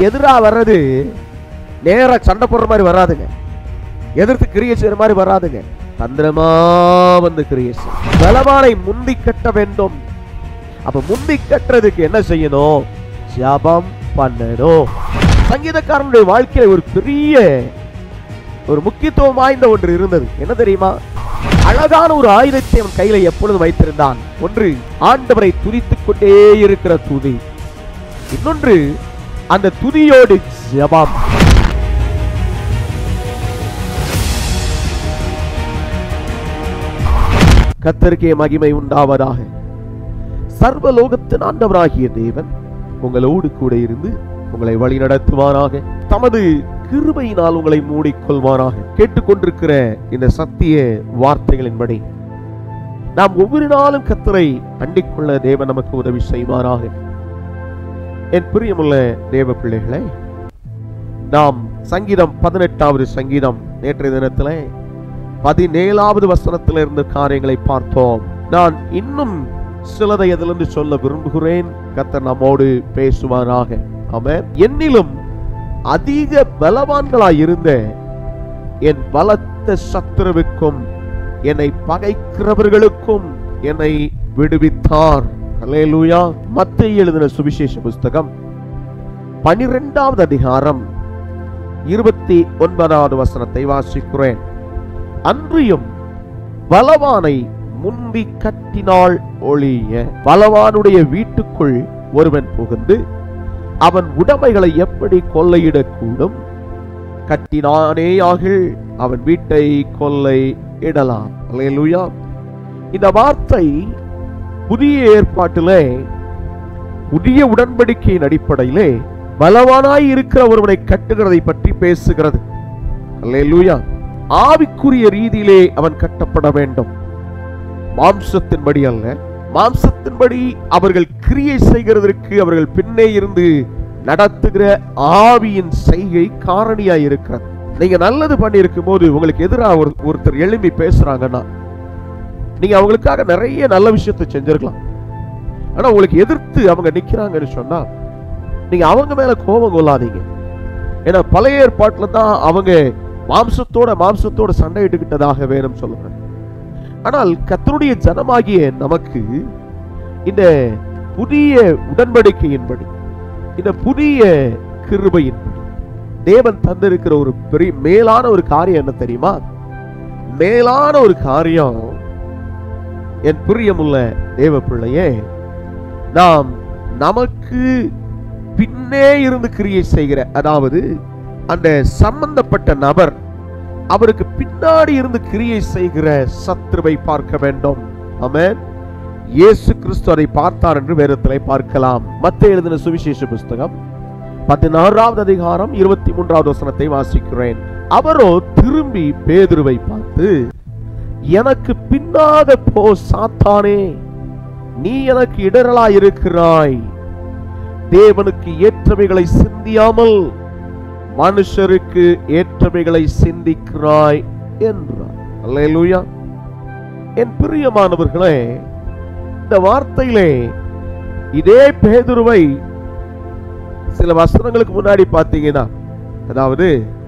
எதிரா வர்றது நேரா சண்டை போடுற மாதிரி வராதுங்க எதிர்த்து கிரியை செய்யற மாதிரி வராதுங்க தந்திரமா வந்து கிரியை செய்யும் பலவானை முந்தி கட்ட வேண்டும் அப்ப முந்தி கட்டுறதுக்கு என்ன செய்யணும் ஜபம் பண்ணணும் சங்கீதக்காரனுடைய வாழ்க்கையில ஒரு பெரிய ஒரு முக்கியத்துவம் வாய்ந்த ஒன்று இருந்தது என்ன தெரியுமா அழகான ஒரு ஆயுதத்தை அவன் கையில எப்பொழுதும் வைத்திருந்தான் ஒன்று ஆண்டவரை துதித்துக் கொண்டே இருக்கிற துதி இன்னொன்று அந்த துதியோடு ஜெபம் கத்தருக்கே மகிமை உண்டாவதாக சர்வலோகத்தின் ஆண்டவராகிய தேவன் உங்களோடு கூட இருந்து உங்களை வழி நடத்துவாராக தமது கிருபையினால் உங்களை மூடிக்கொள்வாராக கேட்டுக்கொண்டிருக்கிற இந்த சத்திய வார்த்தைகளின்படி நாம் ஒவ்வொரு நாளும் கத்தரை அண்டிக்கொள்ள தேவன் நமக்கு உதவி செய்வாராக என் பிரியமுள்ள தேவ பிள்ளைகளே நாம் சங்கீதம் பதினெட்டாவது சங்கீதம் நேற்றைய தினத்திலே பதினேழாவது வசனத்தில் இருந்த காரியங்களை பார்த்தோம் நான் இன்னும் சிலதை அதிலிருந்து சொல்ல விரும்புகிறேன் கத்தர் நம்மோடு பேசுவாராக ஆமென் என்னிலும் அதிக பலவான்களாய் இருந்த என் பலத்த சத்துருவுக்கும் என்னை பகைக்கிறவர்களுக்கும் என்னை விடுவித்தார் அல்லேலூயா மத்திய எழுதின சுவிசேஷ புஸ்தகம் பனிரெண்டாவது அதிகாரம் இருபத்தி ஒன்பதாவது வசனத்தை வாசிக்கிறேன் அன்றியும் பலவானை முந்தி கட்டினாள் ஒழிய பலவானுடைய வீட்டுக்குள் ஒருவன் புகுந்து அவன் உடைமைகளை எப்படி கொள்ளையிடக்கூடும் கட்டினானேயாகில் அவன் வீட்டை கொள்ளை இடலாம் அல்லேலூயா இந்த வார்த்தை புதிய ஏற்பாட்டிலே புதிய உடன்படிக்கையின் அடிப்படையிலே பலவானாய் இருக்கிற ஒருவனை கட்டுகிறதை பற்றி பேசுகிறது அல்லேலூயா ஆவிக்குரிய ரீதியிலே அவன் கட்டப்பட வேண்டும் மாம்சத்தின்படி அல்ல மாம்சத்தின்படி அவர்கள் கிரியை செய்கிறதற்கு அவர்கள் பின்னே இருந்து நடத்துகிற ஆவியின் செய்கை காரணியாய் இருக்கிறது நீங்க நல்லது பண்ணி இருக்கும் போது உங்களுக்கு எதிராக ஒரு ஒருத்தர் எழும்பி பேசுறாங்கன்னா நீங்க அவங்களுக்காக நிறைய நல்ல விஷயத்தை செஞ்சிருக்கலாம் ஆனா உங்களுக்கு எதிர்த்து அவங்க நிக்கிறாங்கன்னு சொன்னா நீங்க அவங்க மேல கோபம் கொள்ளாதீங்க ஏன்னா பழைய ஏற்பாட்டுல தான் அவங்க மாம்சத்தோட மாம்சத்தோட சண்டையிட்டுக்கிட்டதாக வேணும் சொல்லுறேன் ஆனால் கத்தருடைய ஜனமாகிய நமக்கு இந்த புதிய உடன்படிக்கையின்படி இந்த புதிய கிருபையின்படி தேவன் தந்திருக்கிற ஒரு பெரிய மேலான ஒரு காரியம் என்ன தெரியுமா மேலான ஒரு காரியம் என் பிரியமுள்ள தேவ பிள்ளையே நாம் நமக்கு பின்னே இருந்து கிரியை செய்கிற அதாவது அந்த சம்பந்தப்பட்ட நபர் அவருக்கு பின்னாடி இருந்து கிரியை செய்கிற சத்ருவை பார்க்க வேண்டும் ஆமென் இயேசு கிறிஸ்து அதை பார்த்தார் என்று வேதத்திலே பார்க்கலாம் மத்த எழுதின சுவிசேஷ புஸ்தகம் பதினாறாவது அதிகாரம் இருபத்தி மூன்றாவது வசனத்தை வாசிக்கிறேன் அவரோ திரும்பி பேதுருவை பார்த்து எனக்கு பின்னாக போ சாத்தானே நீ எனக்கு இடரலா இருக்கிறாய் தேவனுக்கு ஏற்றவைகளை சிந்தியாமல் மனுஷருக்கு ஏற்றவைகளை சிந்திக்கிறாய் என்றார் அல்லேலூயா என் பிரியமானவர்களே இந்த வார்த்தையிலே இதே பேதுருவை சில வசனங்களுக்கு முன்னாடி பார்த்தீங்கன்னா அதாவது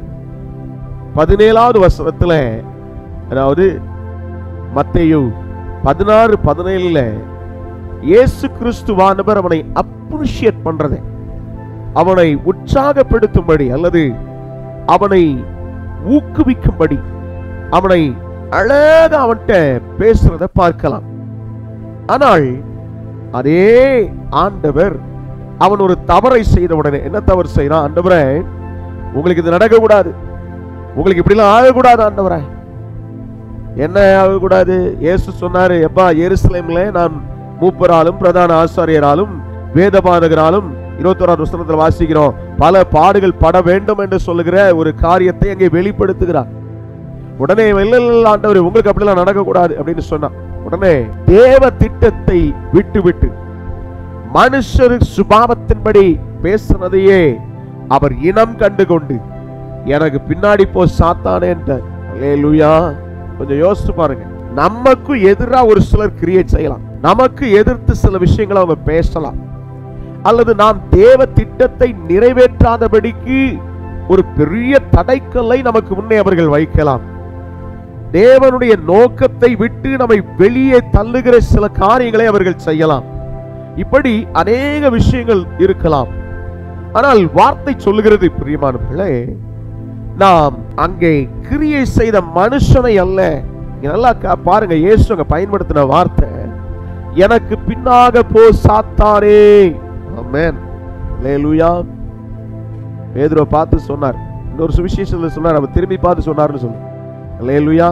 பதினேழாவது வசனத்துல அதாவது மத்தேயு பதினாறு பதினேழுல இயேசு கிறிஸ்துவானவர் அவனை அப்ரிஷியேட் பண்றதை அவனை உற்சாகப்படுத்தும்படி அல்லது அவனை ஊக்குவிக்கும்படி அவனை அழகா அவன்கிட்ட பேசுறத பார்க்கலாம் ஆனால் அதே ஆண்டவர் அவன் ஒரு தவறை செய்த உடனே என்ன தவறு செய்யறான் ஆண்டவரே உங்களுக்கு இது நடக்க கூடாது உங்களுக்கு இப்படிலாம் ஆகக்கூடாது ஆண்டவரே என்ன ஆகக்கூடாது இயேசு சொன்னாரு எப்பா எருசலேம்ல நான் மூப்பராலும் பிரதான ஆசாரியராலும் வேதபாதகராலும் இருபத்தோராவது வசனத்தில் வாசிக்கிறோம் பல பாடுகள் பட வேண்டும் என்று சொல்லுகிற ஒரு காரியத்தை அங்கே வெளிப்படுத்துகிறார் உடனே வெள்ளல் ஆண்டவர் உங்களுக்கு அப்படிலாம் நடக்கக்கூடாது அப்படின்னு சொன்னான் உடனே தேவ திட்டத்தை விட்டு விட்டு மனுஷரு சுபாவத்தின்படி பேசுனதையே அவர் இனம் கண்டு கொண்டு எனக்கு பின்னாடி போ சாத்தானே என்றார் அல்லேலூயா கொஞ்சம் யோசிச்சு பாருங்க நமக்கு எதிரா ஒரு சிலர் கிரியேட் செய்யலாம் நமக்கு எதிர்த்து சில விஷயங்களை அவங்க பேசலாம் அல்லது நாம் தேவ திட்டத்தை நிறைவேற்றாதபடிக்கு ஒரு பெரிய தடைக்கல்லை நமக்கு முன்னே அவர்கள் வைக்கலாம் தேவனுடைய நோக்கத்தை விட்டு நம்மை வெளியே தள்ளுகிற சில காரியங்களை அவர்கள் செய்யலாம் இப்படி அநேக விஷயங்கள் இருக்கலாம் ஆனால் வார்த்தை சொல்லுகிறது பிரியமானவர்களே நாம் அங்கே கிரியை செய்த மனுஷனை அல்ல இங்க நல்லா கா- பாருங்க இயேசு அங்க பயன்படுத்தின வார்த்தை எனக்கு பின்னாக போ சாத்தானே ஆமென் அல்லேலூயா பேதுருவை பார்த்து சொன்னார் இன்னொரு சுவிசேஷத்துல சொன்னார் அவர் திரும்பி பார்த்து சொன்னார்னு சொல்லு அல்லேலூயா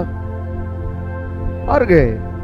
பாருங்க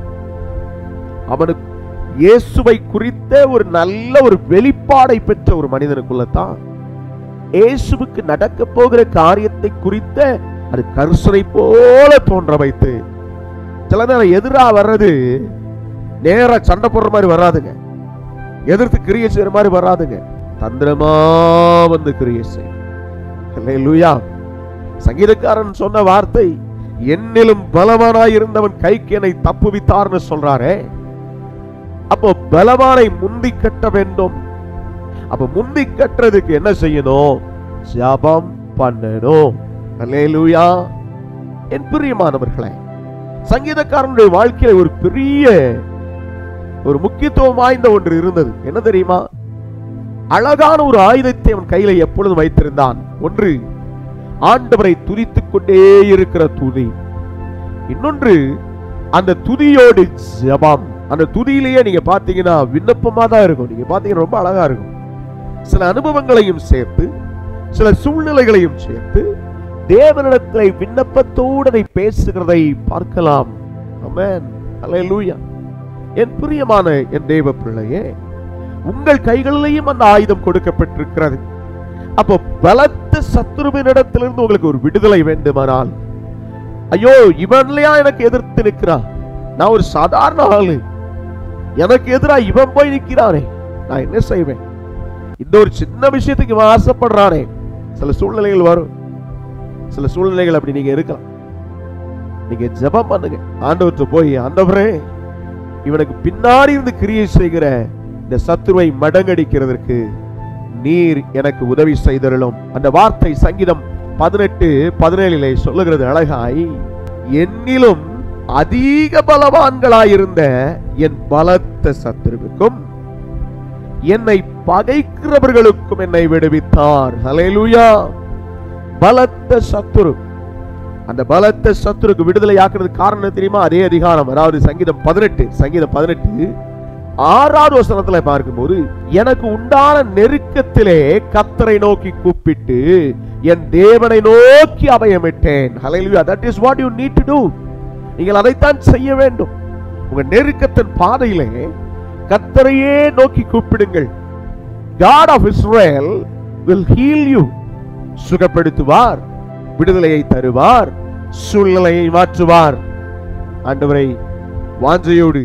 அவனுக்கு இயேசுவை குறித்த ஒரு நல்ல ஒரு வெளிப்பாடை பெற்ற ஒரு மனிதனுக்குள்ளதான் இயேசுவுக்கு நடக்க போகிற காரியத்தை குறித்த அது கருசனை போல தோன்ற வைத்து சில நேரம் எதிரா வர்றது நேரா சண்டை போடுற மாதிரி வராதுங்க எதிர்த்து கிரியை செய்யற மாதிரி வராதுங்க தந்திரமா வந்து கிரியை செய் அல்லேலூயா சங்கீதக்காரன் சொன்ன வார்த்தை என்னிலும் பலவானாய் இருந்தவன் கைக்கு என்னை தப்புவித்தார்னு சொல்றாரே அப்போ பலவானை முந்தி கட்ட வேண்டும் அப்ப முந்தி கட்டுறதுக்கு என்ன செய்யணும் ஜபம் பண்ணணும் அல்லேலூயா என் பிரியமானவர்களே சங்கீதக்காரனுடைய வாழ்க்கையில ஒரு பெரிய ஒரு முக்கியத்துவம் வாய்ந்த ஒன்று இருந்தது என்ன தெரியுமா அழகான ஒரு ஆயுதத்தை அவன் கையில எப்பொழுதும் வைத்திருந்தான் ஒன்று ஆண்டவரை துதித்துக் கொண்டே இருக்கிற துதி இன்னொன்று அந்த துதியோடு ஜெபம் அந்த துதியிலேயே நீங்க பாத்தீங்கன்னா விண்ணப்பமா தான் இருக்கும் நீங்க பாத்தீங்கன்னா ரொம்ப அழகா இருக்கும் சில அனுபவங்களையும் சேர்த்து சில சூழ்நிலைகளையும் சேர்த்து தேவனிடத்தில் விண்ணப்பத்தோடு அதை பேசுகிறதை பார்க்கலாம் ஆமென் அல்லேலூயா என் பிரியமான என் தேவ பிள்ளையே உங்கள் கைகளிலேயும் அந்த ஆயுதம் கொடுக்கப்பட்டிருக்கிறது அப்போ பலத்த சத்துருவினிடத்திலிருந்து உங்களுக்கு ஒரு விடுதலை வேண்டுமானால் ஐயோ இவன்லையா எனக்கு எதிர்த்து நிற்கிறா நான் ஒரு சாதாரண ஆளு எனக்கு எதிரா இவன் போய் நிற்கிறானே நான் என்ன செய்வேன் இந்த ஒரு சின்ன விஷயத்துக்கு இவன் ஆசைப்படுறானே சில சூழ்நிலைகள் வரும் சில சூழ்நிலைகள் அப்படி நீங்க இருக்கலாம் நீங்க ஜெபம் பண்ணுங்க ஆண்டவர்கிட்ட போய் ஆண்டவரே இவனுக்கு பின்னாடி இருந்து கிரியை செய்கிற இந்த சத்துருவை மடங்கடிக்கிறதற்கு நீர் எனக்கு உதவி செய்தருளும் அந்த வார்த்தை சங்கீதம் பதினெட்டு பதினேழிலே சொல்லுகிறது அழகாய் என்னிலும் அதிக பலவான்களாயிருந்த என் பலத்த சத்துருவுக்கும் என்னை பகைக்கிறவர்களுக்கும் என்னை விடுவித்தார் ஹalleluya பலத்த சத்துரு அந்த பலத்த சத்துருக்கு விடுதலை ஆக்குறது காரணம் என்ன தெரியுமா அதே அதிகாரம் அதாவது சங்கீதம் பதினெட்டு சங்கீதம் பதினெட்டு ஆறாவது வசனத்துல பார்க்கும்போது எனக்கு உண்டான நெருக்கத்திலே கத்தரை நோக்கி கூப்பிட்டு என் தேவனை நோக்கி அபயமிட்டேன் ஹalleluya that is what you need to do நீங்கள் அதைத்தான் செய்ய வேண்டும் உங்க நெருக்கத்தின் பாதையிலே கத்தரையே நோக்கி கூப்பிடுங்கள் God of Israel will heal you சுகப்படுத்துவார் விடுதலையை தருவார் சூழ்நிலையை மாற்றுவார் ஆண்டவரை வாஞ்சையோடு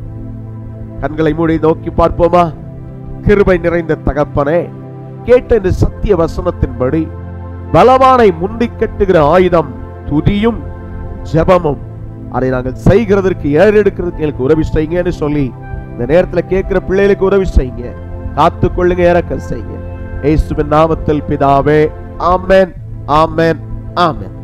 கண்களை மூடி நோக்கி பார்ப்போமா கிருபை நிறைந்த தகப்பனே கேட்ட இந்த சத்திய வசனத்தின்படி பலவானை முந்தி கட்டுகிற ஆயுதம் துதியும் ஜெபமும் அதை நாங்கள் செய்கிறதற்கு ஏறெடுக்கிறதுக்கு எங்களுக்கு உதவி செய்யுங்கன்னு சொல்லி இந்த நேரத்துல கேட்கிற பிள்ளைகளுக்கு உதவி செய்யுங்க காத்துக்கொள்ளுங்க இறக்க செய்யுங்க இயேசுவின் நாமத்தில் பிதாவே ஆமென் ஆமென் ஆமென்